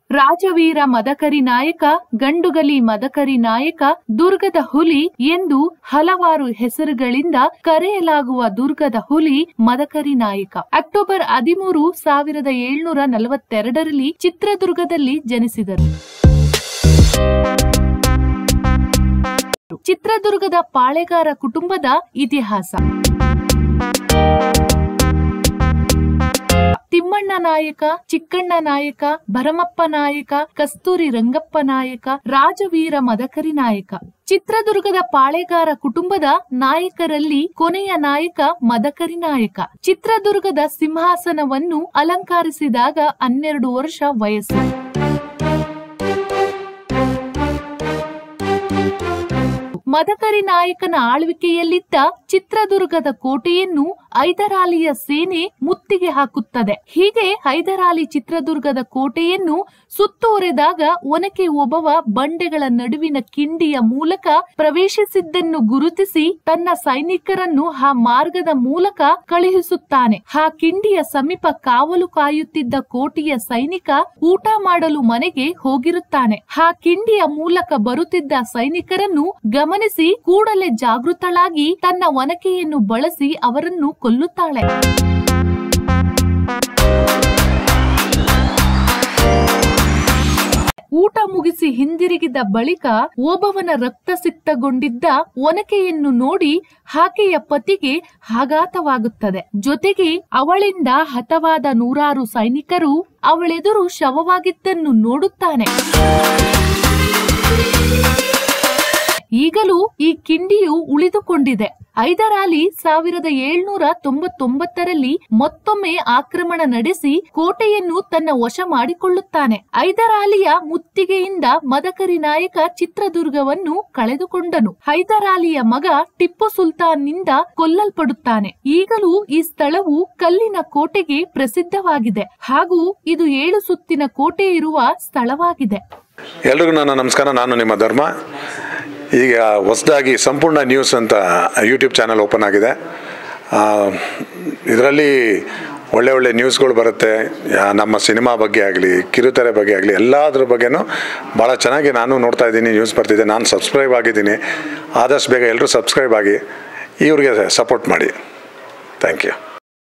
ರಾಜವೀರ ಮದಕರಿ ನಾಯಕ ಗಂಡುಗಲಿ ಮದಕರಿ ನಾಯಕ ದುರ್ಗದ ಹುಲಿ ಎಂದು ಹಲವಾರು ಹೆಸರುಗಳಿಂದ ಕರೆಯಲಾಗುವ ದುರ್ಗದ ಹುಲಿ ಮದಕರಿ ನಾಯಕ ಅಕ್ಟೋಬರ್ ಹದಿಮೂರು ಸಾವಿರದ ಏಳ್ನೂರ ನಲವತ್ತೆರಡರಲ್ಲಿ ಚಿತ್ರದುರ್ಗದಲ್ಲಿ ಜನಿಸಿದರು ಚಿತ್ರದುರ್ಗದ ಪಾಳೆಗಾರ ಕುಟುಂಬದ ಇತಿಹಾಸ ತಿಮ್ಮಣ್ಣ ನಾಯಕ ಚಿಕ್ಕಣ್ಣ ನಾಯಕ ಭರಮಪ್ಪ ನಾಯಕ ಕಸ್ತೂರಿ ರಂಗಪ್ಪ ನಾಯಕ ರಾಜವೀರ ಮದಕರಿ ನಾಯಕ ಚಿತ್ರದುರ್ಗದ ಪಾಳೆಗಾರ ಕುಟುಂಬದ ನಾಯಕರಲ್ಲಿ ಕೊನೆಯ ನಾಯಕ ಮದಕರಿ ನಾಯಕ ಚಿತ್ರದುರ್ಗದ ಸಿಂಹಾಸನವನ್ನು ಅಲಂಕರಿಸಿದಾಗ ಹನ್ನೆರಡು ವರ್ಷ ವಯಸ್ಸು ಮದಕರಿ ನಾಯಕನ ಆಳ್ವಿಕೆಯಲ್ಲಿದ್ದ ಚಿತ್ರದುರ್ಗದ ಕೋಟೆಯನ್ನು ಹೈದರಾಲಿಯ ಸೇನೆ ಮುತ್ತಿಗೆ ಹಾಕುತ್ತದೆ ಹೀಗೆ ಹೈದರಾಲಿ ಚಿತ್ರದುರ್ಗದ ಕೋಟೆಯನ್ನು ಸುತ್ತುವರೆದಾಗ ಒನಕೆ ಒಬ್ಬವ ಬಂಡೆಗಳ ನಡುವಿನ ಕಿಂಡಿಯ ಮೂಲಕ ಪ್ರವೇಶಿಸಿದ್ದನ್ನು ಗುರುತಿಸಿ ತನ್ನ ಸೈನಿಕರನ್ನು ಆ ಮಾರ್ಗದ ಮೂಲಕ ಕಳುಹಿಸುತ್ತಾನೆ ಆ ಕಿಂಡಿಯ ಸಮೀಪ ಕಾವಲು ಕಾಯುತ್ತಿದ್ದ ಕೋಟೆಯ ಸೈನಿಕ ಊಟ ಮಾಡಲು ಮನೆಗೆ ಹೋಗಿರುತ್ತಾನೆ ಆ ಕಿಂಡಿಯ ಮೂಲಕ ಬರುತ್ತಿದ್ದ ಸೈನಿಕರನ್ನು ಗಮನಿಸಿ ಕೂಡಲೇ ಜಾಗೃತಳಾಗಿ ತನ್ನ ಒನಕೆಯನ್ನು ಬಳಸಿ ಅವರನ್ನು ಕೊಲ್ಲುತ್ತಾಳೆ ಊಟ ಮುಗಿಸಿ ಹಿಂದಿರುಗಿದ ಬಳಿಕ ಓಬವನ ರಕ್ತಸಿಕ್ತಗೊಂಡಿದ್ದ ಒನಕೆಯನ್ನು ನೋಡಿ ಆಕೆಯ ಪತಿಗೆ ಆಘಾತವಾಗುತ್ತದೆ ಜೊತೆಗೆ ಅವಳಿಂದ ಹತವಾದ ನೂರಾರು ಸೈನಿಕರು ಅವಳೆದುರು ಶವವಾಗಿದ್ದನ್ನು ನೋಡುತ್ತಾನೆ ಈಗಲೂ ಈ ಕಿಂಡಿಯು ಉಳಿದುಕೊಂಡಿದೆ ಹೈದರಾಲಿ ಸಾವಿರದ ಏಳ್ನೂರ ತೊಂಬತ್ತೊಂಬತ್ತರಲ್ಲಿ ಮತ್ತೊಮ್ಮೆ ಆಕ್ರಮಣ ನಡೆಸಿ ಕೋಟೆಯನ್ನು ತನ್ನ ವಶ ಮಾಡಿಕೊಳ್ಳುತ್ತಾನೆ ಹೈದರಾಲಿಯ ಮುತ್ತಿಗೆಯಿಂದ ಮದಕರಿ ನಾಯಕ ಚಿತ್ರದುರ್ಗವನ್ನು ಕಳೆದುಕೊಂಡನು ಹೈದರಾಲಿಯ ಮಗ ಟಿಪ್ಪು ಸುಲ್ತಾನ್ನಿಂದ ಕೊಲ್ಲಲ್ಪಡುತ್ತಾನೆ ಈಗಲೂ ಈ ಸ್ಥಳವು ಕಲ್ಲಿನ ಕೋಟೆಗೆ ಪ್ರಸಿದ್ಧವಾಗಿದೆ ಹಾಗೂ ಇದು ಏಳು ಸುತ್ತಿನ ಕೋಟೆ ಇರುವ ಸ್ಥಳವಾಗಿದೆ ಎಲ್ರಿಗೂ ನನ್ನ ನಮಸ್ಕಾರ ನಾನು ನಿಮ್ಮ ಧರ್ಮ ಈಗ ಹೊಸದಾಗಿ ಸಂಪೂರ್ಣ ನ್ಯೂಸ್ ಅಂತ ಯೂಟ್ಯೂಬ್ ಚಾನಲ್ ಓಪನ್ ಆಗಿದೆ ಇದರಲ್ಲಿ ಒಳ್ಳೆ ಒಳ್ಳೆ ನ್ಯೂಸ್ಗಳು ಬರುತ್ತೆ ಯಾ- ನಮ್ಮ ಸಿನಿಮಾ ಬಗ್ಗೆ ಆಗಲಿ ಕಿರುತೆರೆ ಬಗ್ಗೆ ಆಗಲಿ ಎಲ್ಲದ್ರ ಬಗ್ಗೆನೂ ಭಾಳ ಚೆನ್ನಾಗಿ ನಾನು ನೋಡ್ತಾ ಇದ್ದೀನಿ ನ್ಯೂಸ್ ಬರ್ತಿದೆ ನಾನು ಸಬ್ಸ್ಕ್ರೈಬ್ ಆಗಿದ್ದೀನಿ ಆದಷ್ಟು ಬೇಗ ಎಲ್ಲರೂ ಸಬ್ಸ್ಕ್ರೈಬ್ ಆಗಿ ಇವ್ರಿಗೆ ಸಪೋರ್ಟ್ ಮಾಡಿ ಥ್ಯಾಂಕ್ ಯು